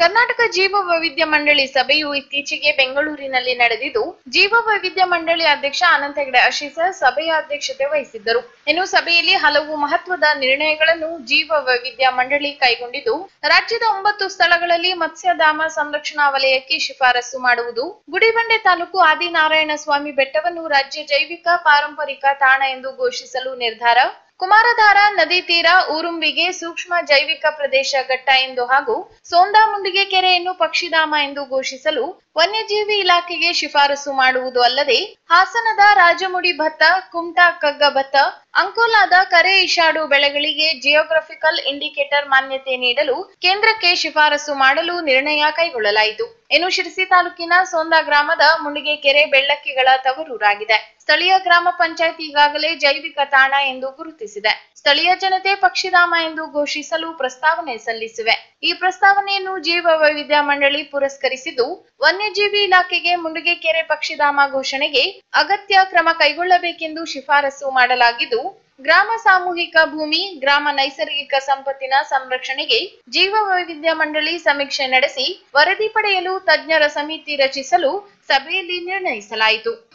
ಕರ್ನಾಟಕ ಜೀವ ವೈವಿಧ್ಯ ಮಂಡಳಿ ಸಭೆಯು ಇತ್ತೀಚೆಗೆ ಬೆಂಗಳೂರಿನಲ್ಲಿ ನಡೆದಿದ್ದು ಜೀವ ವೈವಿಧ್ಯ ಮಂಡಳಿ ಅಧ್ಯಕ್ಷ ಅನಂತ ಹೆಗಡೆ ಅಶೀಸರ್ ಸಭೆಯ ಅಧ್ಯಕ್ಷತೆ ವಹಿಸಿದ್ದರು ಇನ್ನು ಸಭೆಯಲ್ಲಿ ಹಲವು ಮಹತ್ವದ ನಿರ್ಣಯಗಳನ್ನು ಜೀವ ವೈವಿಧ್ಯ ಮಂಡಳಿ ಕೈಗೊಂಡಿದ್ದು ರಾಜ್ಯದ ಒಂಬತ್ತು ಸ್ಥಳಗಳಲ್ಲಿ ಮತ್ಸ್ಯಧಾಮ ಸಂರಕ್ಷಣಾ ವಲಯಕ್ಕೆ ಶಿಫಾರಸು ಮಾಡುವುದು ಗುಡಿಬಂಡೆ ತಾಲೂಕು ಆದಿನಾರಾಯಣ ಸ್ವಾಮಿ ಬೆಟ್ಟವನ್ನು ರಾಜ್ಯ ಜೈವಿಕ ಪಾರಂಪರಿಕ ತಾಣ ಎಂದು ಘೋಷಿಸಲು ನಿರ್ಧಾರ ಕುಮಾರಧಾರ ನದಿ ತೀರ ಊರುಂಬಿಗೆ ಸೂಕ್ಷ್ಮ ಜೈವಿಕ ಪ್ರದೇಶ ಘಟ್ಟ ಎಂದು ಹಾಗೂ ಸೋಂದಾಮುಂಡಿಗೆ ಕೆರೆಯನ್ನು ಪಕ್ಷಿಧಾಮ ಎಂದು ಘೋಷಿಸಲು ವನ್ಯಜೀವಿ ಇಲಾಖೆಗೆ ಶಿಫಾರಸು ಮಾಡುವುದು ಅಲ್ಲದೆ ಹಾಸನದ ರಾಜಮುಡಿ ಭತ್ತ ಕುಮಟಾ ಕಗ್ಗ ಭತ್ತ ಅಂಕೋಲಾದ ಕರೆ ಇಶಾಡು ಬೆಳೆಗಳಿಗೆ ಜಿಯೋಗ್ರಫಿಕಲ್ ಇಂಡಿಕೇಟರ್ ಮಾನ್ಯತೆ ನೀಡಲು ಕೇಂದ್ರಕ್ಕೆ ಶಿಫಾರಸು ಮಾಡಲು ನಿರ್ಣಯ ಕೈಗೊಳ್ಳಲಾಯಿತು ಇನ್ನು ಶಿರಸಿ ತಾಲೂಕಿನ ಸೋಂದಾ ಗ್ರಾಮದ ಮುಂಡಿಗೆ ಕೆರೆ ಬೆಳ್ಳಕ್ಕಿಗಳ ತವರೂರಾಗಿದೆ ಸ್ಥಳೀಯ ಗ್ರಾಮ ಪಂಚಾಯತ್ ಈಗಾಗಲೇ ಜೈವಿಕ ತಾಣ ಎಂದು ಗುರುತಿಸಿದೆ ಸ್ಥಳೀಯ ಜನತೆ ಪಕ್ಷಿಧಾಮ ಎಂದು ಘೋಷಿಸಲು ಪ್ರಸ್ತಾವನೆ ಸಲ್ಲಿಸಿವೆ ಈ ಪ್ರಸ್ತಾವನೆಯನ್ನು ಜೀವ ವೈವಿಧ್ಯ ಮಂಡಳಿ ಪುರಸ್ಕರಿಸಿದ್ದು ವನ್ಯಜೀವಿ ಇಲಾಖೆಗೆ ಮುಂಡಿಗೆ ಕೆರೆ ಪಕ್ಷಿಧಾಮ ಘೋಷಣೆಗೆ ಅಗತ್ಯ ಕ್ರಮ ಕೈಗೊಳ್ಳಬೇಕೆಂದು ಶಿಫಾರಸು ಮಾಡಲಾಗಿದ್ದು ಗ್ರಾಮ ಸಾಮೂಹಿಕ ಭೂಮಿ ಗ್ರಾಮ ನೈಸರ್ಗಿಕ ಸಂಪತ್ತಿನ ಸಂರಕ್ಷಣೆಗೆ ಜೀವ ವೈವಿಧ್ಯ ಮಂಡಳಿ ಸಮೀಕ್ಷೆ ನಡೆಸಿ ವರದಿ ಪಡೆಯಲು ತಜ್ಞರ ಸಮಿತಿ ರಚಿಸಲು ಸಭೆಯಲ್ಲಿ ನಿರ್ಣಯಿಸಲಾಯಿತು